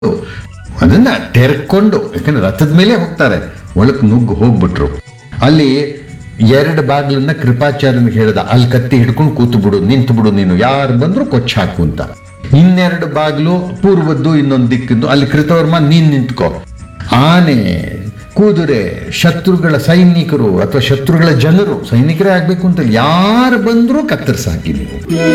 ಅದನ್ನ ತೆರ್ಕೊಂಡು ಯಾಕಂದ್ರೆ ರಥದ ಮೇಲೆ ಹೋಗ್ತಾರೆ ಒಳಕ್ ನುಗ್ಗು ಹೋಗ್ಬಿಟ್ರು ಅಲ್ಲಿ ಎರಡು ಬಾಗಿಲನ್ನ ಕೃಪಾಚಾರ್ಯನಿಗೆ ಹೇಳ್ದ ಅಲ್ಲಿ ಕತ್ತಿ ಹಿಡ್ಕೊಂಡು ಕೂತು ಬಿಡು ನಿಂತು ಬಿಡು ನೀನು ಯಾರು ಬಂದ್ರು ಕೊಚ್ಚ ಹಾಕು ಅಂತ ಇನ್ನೆರಡು ಬಾಗಿಲು ಪೂರ್ವದ್ದು ಇನ್ನೊಂದು ದಿಕ್ಕಿದ್ದು ಅಲ್ಲಿ ಕೃತವರ್ಮ ನೀನ್ ನಿಂತ್ಕೋ ಆನೆ ಕುದುರೆ ಶತ್ರುಗಳ ಸೈನಿಕರು ಅಥವಾ ಶತ್ರುಗಳ ಜನರು ಸೈನಿಕರೇ ಆಗ್ಬೇಕು ಅಂತ ಯಾರು ಬಂದ್ರೂ ಕತ್ತರಿಸಾಕಿ ನೀವು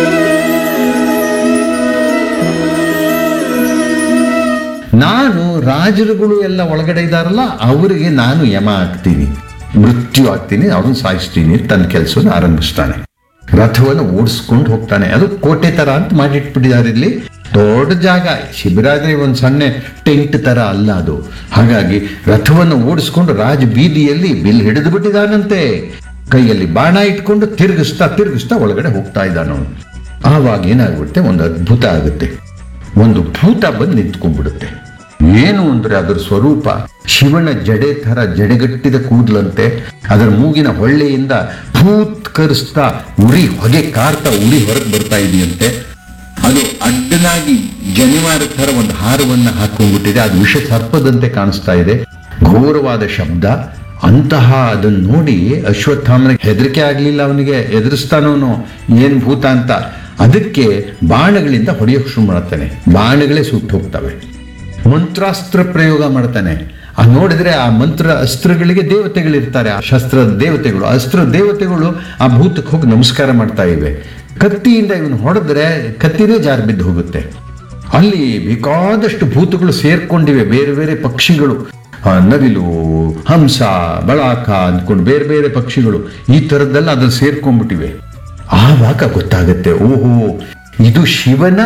ನಾನು ರಾಜರುಗಳು ಎಲ್ಲ ಒಳಗಡೆ ಇದ್ದಾರಲ್ಲ ಅವರಿಗೆ ನಾನು ಯಮ ಆಗ್ತೀನಿ ಮೃತ್ಯು ಆಗ್ತೀನಿ ಅವ್ರನ್ನ ಸಾಯಿಸ್ತೀನಿ ತನ್ನ ಕೆಲಸವನ್ನು ಆರಂಭಿಸ್ತಾನೆ ರಥವನ್ನು ಓಡಿಸ್ಕೊಂಡು ಹೋಗ್ತಾನೆ ಅದು ಕೋಟೆ ತರ ಅಂತ ಮಾಡಿಟ್ಬಿಟ್ಟಿದ್ದಾರೆ ಇಲ್ಲಿ ದೊಡ್ಡ ಜಾಗ ಶಿಬಿರಾದ್ರೆ ಒಂದು ಸಣ್ಣ ಟೆಂಟ್ ತರ ಅಲ್ಲ ಅದು ಹಾಗಾಗಿ ರಥವನ್ನು ಓಡಿಸ್ಕೊಂಡು ರಾಜ ಬೀದಿಯಲ್ಲಿ ಬಿಲ್ ಹಿಡಿದು ಬಿಟ್ಟಿದಾನಂತೆ ಕೈಯಲ್ಲಿ ಬಾಣ ಇಟ್ಕೊಂಡು ತಿರುಗಿಸ್ತಾ ತಿರುಗಿಸ್ತಾ ಒಳಗಡೆ ಹೋಗ್ತಾ ಇದ್ದಾನವನು ಆವಾಗ ಏನಾಗ್ಬಿಡುತ್ತೆ ಒಂದು ಅದ್ಭುತ ಆಗುತ್ತೆ ಒಂದು ಭೂತ ಬಂದು ನಿಂತ್ಕೊಂಡ್ಬಿಡುತ್ತೆ ಏನು ಅಂದ್ರೆ ಅದರ ಸ್ವರೂಪ ಶಿವನ ಜಡೆ ತರ ಜಡೆಗಟ್ಟಿದ ಕೂದಲಂತೆ ಅದರ ಮೂಗಿನ ಹೊಳ್ಳೆಯಿಂದ ಭೂತ್ಕರಿಸ್ತಾ ಉರಿ ಹೊಗೆ ಕಾರ್ತಾ ಉರಿ ಹೊರಗೆ ಬರ್ತಾ ಇದೆಯಂತೆ ಅದು ಅಡ್ಡನಾಗಿ ಜನಿವಾರ ತರ ಒಂದು ಹಾರವನ್ನ ಹಾಕೊಂಡ್ಬಿಟ್ಟಿದೆ ಅದು ವಿಷ ಸರ್ಪದಂತೆ ಕಾಣಿಸ್ತಾ ಇದೆ ಘೋರವಾದ ಶಬ್ದ ಅಂತಹ ಅದನ್ನು ನೋಡಿ ಅಶ್ವತ್ಥಾಮನಿಗೆ ಹೆದರಿಕೆ ಆಗ್ಲಿಲ್ಲ ಅವನಿಗೆ ಎದುರಿಸ್ತಾನವನು ಏನ್ ಭೂತ ಅಂತ ಅದಕ್ಕೆ ಬಾಣಗಳಿಂದ ಹೊಡೆಯೋಕೆ ಶುರು ಮಾಡ್ತಾನೆ ಬಾಣಗಳೇ ಸುಟ್ಟು ಹೋಗ್ತವೆ ಮಂತ್ರಾಸ್ತ್ರ ಪ್ರಯೋಗ ಮಾಡ್ತಾನೆ ಆ ನೋಡಿದ್ರೆ ಆ ಮಂತ್ರ ಅಸ್ತ್ರಗಳಿಗೆ ದೇವತೆಗಳಿರ್ತಾರೆ ಆ ಶಸ್ತ್ರ ದೇವತೆಗಳು ಅಸ್ತ್ರ ದೇವತೆಗಳು ಆ ಭೂತಕ್ಕೆ ಹೋಗಿ ನಮಸ್ಕಾರ ಮಾಡ್ತಾ ಇವೆ ಕತ್ತಿಯಿಂದ ಇವನು ಹೊಡೆದ್ರೆ ಕತ್ತಿನೇ ಜಾರಿ ಬಿದ್ದು ಹೋಗುತ್ತೆ ಅಲ್ಲಿ ಬೇಕಾದಷ್ಟು ಭೂತಗಳು ಸೇರ್ಕೊಂಡಿವೆ ಬೇರೆ ಬೇರೆ ಪಕ್ಷಿಗಳು ಆ, ನವಿಲು ಹಂಸ ಬಳಾಕ ಅಂದ್ಕೊಂಡು ಬೇರೆ ಬೇರೆ ಪಕ್ಷಿಗಳು ಈ ಥರದ್ದೆಲ್ಲ ಅದ್ರಲ್ಲಿ ಸೇರ್ಕೊಂಡ್ಬಿಟ್ಟಿವೆ ಆವಾಗ ಗೊತ್ತಾಗುತ್ತೆ ಓಹೋ ಇದು ಶಿವನ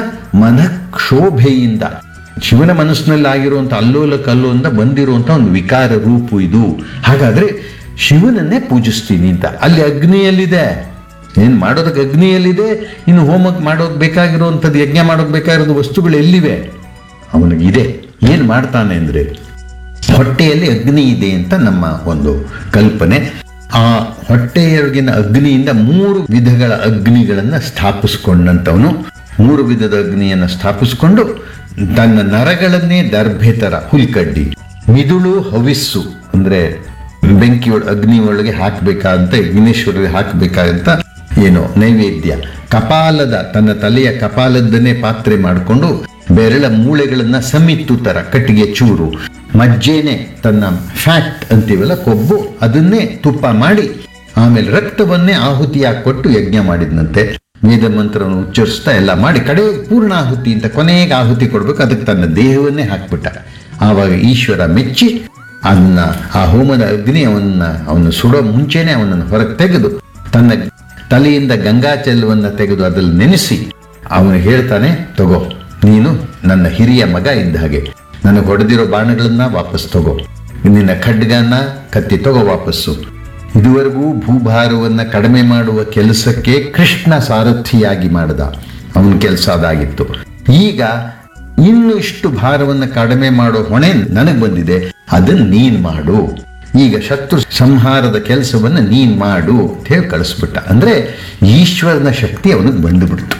ಮನಕ್ಷೋಭೆಯಿಂದ ಶಿವನ ಮನಸ್ಸಿನಲ್ಲಿ ಆಗಿರುವಂಥ ಅಲ್ಲೋಲ ಕಲ್ಲೋಂದ ಬಂದಿರುವಂಥ ಒಂದು ವಿಕಾರ ರೂಪು ಇದು ಹಾಗಾದ್ರೆ ಶಿವನನ್ನೇ ಪೂಜಿಸ್ತೀನಿ ಅಂತ ಅಲ್ಲಿ ಅಗ್ನಿಯಲ್ಲಿದೆ ಏನ್ ಮಾಡೋದಕ್ಕೆ ಅಗ್ನಿಯಲ್ಲಿದೆ ಇನ್ನು ಹೋಮಕ್ಕೆ ಮಾಡೋಕ್ ಬೇಕಾಗಿರುವಂಥದ್ದು ಯಜ್ಞ ಮಾಡೋಕ್ ಬೇಕಾಗಿರೋದು ವಸ್ತುಗಳು ಎಲ್ಲಿವೆ ಅವನಿಗಿದೆ ಏನ್ ಮಾಡ್ತಾನೆ ಅಂದ್ರೆ ಹೊಟ್ಟೆಯಲ್ಲಿ ಅಗ್ನಿ ಇದೆ ಅಂತ ನಮ್ಮ ಒಂದು ಕಲ್ಪನೆ ಆ ಹೊಟ್ಟೆಯೊಳಗಿನ ಅಗ್ನಿಯಿಂದ ಮೂರು ವಿಧಗಳ ಅಗ್ನಿಗಳನ್ನ ಸ್ಥಾಪಿಸ್ಕೊಂಡಂತವನು ಮೂರು ವಿಧದ ಅಗ್ನಿಯನ್ನು ಸ್ಥಾಪಿಸ್ಕೊಂಡು ತನ್ನ ನರಗಳನ್ನೇ ದರ್ಭೆ ತರ ಹುಲ್ಕಡ್ಡಿ ಮಿದುಳು ಹವಿಸ್ಸು ಅಂದ್ರೆ ಬೆಂಕಿ ಒಳ- ಅಗ್ನಿ ಒಳಗೆ ಹಾಕ್ಬೇಕಾದಂತ ವಿಘ್ನೇಶ್ವರಿಗೆ ಹಾಕಬೇಕಾದಂತ ಏನು ನೈವೇದ್ಯ ಕಪಾಲದ ತನ್ನ ತಲೆಯ ಕಪಾಲದ್ದನ್ನೇ ಪಾತ್ರೆ ಮಾಡಿಕೊಂಡು ಬೆರಳ ಮೂಳೆಗಳನ್ನ ಸಮಿತ್ತು ತರ ಕಟ್ಟಿಗೆ ಚೂರು ಮಜ್ಜೆನೆ ತನ್ನ ಫ್ಯಾಟ್ ಅಂತೀವಲ್ಲ ಕೊಬ್ಬು ಅದನ್ನೇ ತುಪ್ಪ ಮಾಡಿ ಆಮೇಲೆ ರಕ್ತವನ್ನೇ ಆಹುತಿಯಾಗಿ ಕೊಟ್ಟು ಯಜ್ಞ ಮಾಡಿದ್ನಂತೆ ವೇದ ಮಂತ್ರವನ್ನು ಉಚ್ಚರಿಸ್ತಾ ಎಲ್ಲ ಮಾಡಿ ಕಡೆ ಪೂರ್ಣ ಆಹುತಿ ಅಂತ ಕೊನೆಗೆ ಆಹುತಿ ಕೊಡ್ಬೇಕು ಅದಕ್ಕೆ ತನ್ನ ದೇಹವನ್ನೇ ಹಾಕ್ಬಿಟ್ಟ ಆವಾಗ ಈಶ್ವರ ಮೆಚ್ಚಿ ಅದನ್ನ ಆ ಹೋಮದ ಅಗ್ನಿ ಅವನ್ನ ಅವನು ಸುಡೋ ಮುಂಚೆನೆ ಅವನನ್ನು ಹೊರಗೆ ತೆಗೆದು ತನ್ನ ತಲೆಯಿಂದ ಗಂಗಾಚಲವನ್ನ ತೆಗೆದು ಅದ್ರಲ್ಲಿ ನೆನೆಸಿ ಅವನು ಹೇಳ್ತಾನೆ ತಗೋ ನೀನು ನನ್ನ ಹಿರಿಯ ಮಗ ಇದ್ದ ಹಾಗೆ ನನಗೆ ಹೊಡೆದಿರೋ ಬಾಣಗಳನ್ನ ವಾಪಸ್ ತಗೋ ನಿನ್ನ ಖಡ್ಗನ ಕತ್ತಿ ತಗೋ ವಾಪಸ್ಸು ಇದುವರೆಗೂ ಭೂಭಾರವನ್ನ ಕಡಿಮೆ ಮಾಡುವ ಕೆಲಸಕ್ಕೆ ಕೃಷ್ಣ ಸಾರಥಿಯಾಗಿ ಮಾಡಿದ ಅವನ ಕೆಲಸ ಅದಾಗಿತ್ತು ಈಗ ಇನ್ನು ಇಷ್ಟು ಭಾರವನ್ನ ಕಡಿಮೆ ಮಾಡೋ ಹೊಣೆ ನನಗೆ ಬಂದಿದೆ ಅದನ್ನ ನೀನ್ ಮಾಡು ಈಗ ಶತ್ರು ಸಂಹಾರದ ಕೆಲಸವನ್ನ ನೀನ್ ಮಾಡು ಅಂತ ಹೇಳಿ ಕಳಿಸ್ಬಿಟ್ಟ ಅಂದ್ರೆ ಈಶ್ವರನ ಶಕ್ತಿ ಅವನಿಗೆ ಬಂದುಬಿಡ್ತು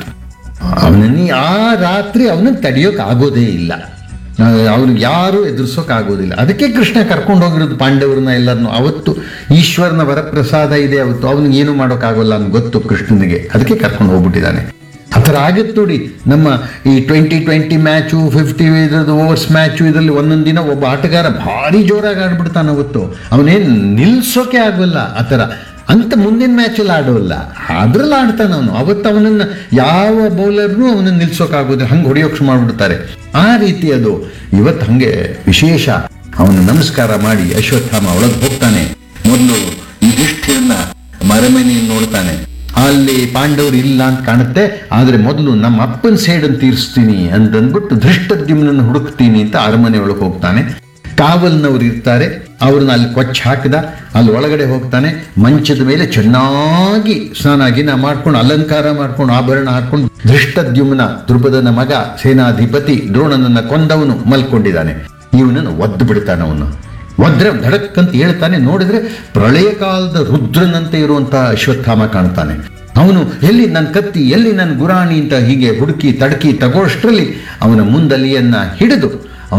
ಅವನನ್ನ ಆ ರಾತ್ರಿ ಅವನನ್ನ ತಡೆಯೋಕ್ ಆಗೋದೇ ಇಲ್ಲ ಅವನಿಗೆ ಯಾರು ಎದುರಿಸೋಕ್ ಆಗೋದಿಲ್ಲ ಅದಕ್ಕೆ ಕೃಷ್ಣ ಕರ್ಕೊಂಡು ಹೋಗಿರೋದು ಪಾಂಡವರನ್ನ ಎಲ್ಲರನ್ನು ಅವತ್ತು ಈಶ್ವರನ ವರಪ್ರಸಾದ ಇದೆ ಅವತ್ತು ಅವನಿಗೆ ಏನು ಮಾಡೋಕ್ಕಾಗೋಲ್ಲ ಅಂತ ಗೊತ್ತು ಕೃಷ್ಣನಿಗೆ ಅದಕ್ಕೆ ಕರ್ಕೊಂಡು ಹೋಗ್ಬಿಟ್ಟಿದ್ದಾನೆ ಆ ಥರ ಆಗತ್ತೆ ನೋಡಿ ನಮ್ಮ ಈ ಟ್ವೆಂಟಿ ಟ್ವೆಂಟಿ ಮ್ಯಾಚು ಫಿಫ್ಟಿ ಇದ್ರದ್ದು ಓವರ್ಸ್ ಮ್ಯಾಚು ಇದರಲ್ಲಿ ಒಂದೊಂದು ದಿನ ಒಬ್ಬ ಆಟಗಾರ ಭಾರಿ ಜೋರಾಗಿ ಆಡ್ಬಿಡ್ತಾನೆ ಅವತ್ತು ಅವನೇನು ನಿಲ್ಸೋಕೆ ಆಗೋಲ್ಲ ಆ ಥರ ಅಂತ ಮುಂದಿನ ಮ್ಯಾಚಲ್ಲಿ ಆಡೋಲ್ಲ ಅದ್ರಲ್ಲಿ ಆಡ್ತಾನೆ ಅವನು ಅವತ್ತು ಅವನನ್ನ ಯಾವ ಬೌಲರ್ನು ಅವನನ್ನು ನಿಲ್ಸೋಕ್ಕಾಗೋದಿಲ್ಲ ಹಂಗೆ ಹೊಡೆಯೋಕೆ ಮಾಡ್ಬಿಡ್ತಾರೆ ಆ ರೀತಿ ಅದು ಇವತ್ತು ಹಂಗೆ ವಿಶೇಷ ಅವನು ನಮಸ್ಕಾರ ಮಾಡಿ ಅಶ್ವತ್ಥಾಮ ಒಳಗೆ ಹೋಗ್ತಾನೆ ಮೊದಲು ಯುಧಿಷ್ಠಿರನ್ನ ಮರಮನೆಯನ್ನು ನೋಡ್ತಾನೆ ಅಲ್ಲಿ ಪಾಂಡವರು ಇಲ್ಲ ಅಂತ ಕಾಣುತ್ತೆ ಆದ್ರೆ ಮೊದಲು ನಮ್ಮ ಅಪ್ಪನ ಸೇಡನ್ನು ತೀರಿಸ್ತೀನಿ ಅಂತಂದ್ಬಿಟ್ಟು ಧೃಷ್ಟದ್ಯುಮ್ನನ್ನು ಹುಡುಕ್ತೀನಿ ಅಂತ ಅರಮನೆ ಒಳಗೆ ಹೋಗ್ತಾನೆ ಕಾವಲ್ನವ್ರು ಇರ್ತಾರೆ ಅವ್ರನ್ನ ಅಲ್ಲಿ ಕೊಚ್ಚ ಹಾಕಿದ ಅಲ್ಲಿ ಒಳಗಡೆ ಹೋಗ್ತಾನೆ ಮಂಚದ ಮೇಲೆ ಚೆನ್ನಾಗಿ ಸ್ನಾನ ಗಿನ ಮಾಡ್ಕೊಂಡು ಅಲಂಕಾರ ಮಾಡ್ಕೊಂಡು ಆಭರಣ ಹಾಕೊಂಡು ಧೃಷ್ಟದ್ಯುಮ್ನ ದ್ರುಪದನ ಮಗ ಸೇನಾಧಿಪತಿ ದ್ರೋಣನನ್ನ ಕೊಂದವನು ಮಲ್ಕೊಂಡಿದ್ದಾನೆ ಇವನನ್ನು ಒದ್ದು ಬಿಡ್ತಾನೆ ಅವನು ಒದ್ರೆ ಧಡಕ್ ಅಂತ ಹೇಳ್ತಾನೆ ನೋಡಿದ್ರೆ ಪ್ರಳಯ ಕಾಲದ ರುದ್ರನಂತೆ ಇರುವಂತಹ ಅಶ್ವತ್ಥಾಮ ಕಾಣ್ತಾನೆ ಅವನು ಎಲ್ಲಿ ನನ್ನ ಕತ್ತಿ ಎಲ್ಲಿ ನನ್ನ ಗುರಾಣಿ ಅಂತ ಹೀಗೆ ಹುಡುಕಿ ತಡಕಿ ತಗೋಷ್ಟರಲ್ಲಿ ಅವನ ಮುಂದಲಿಯನ್ನ ಹಿಡಿದು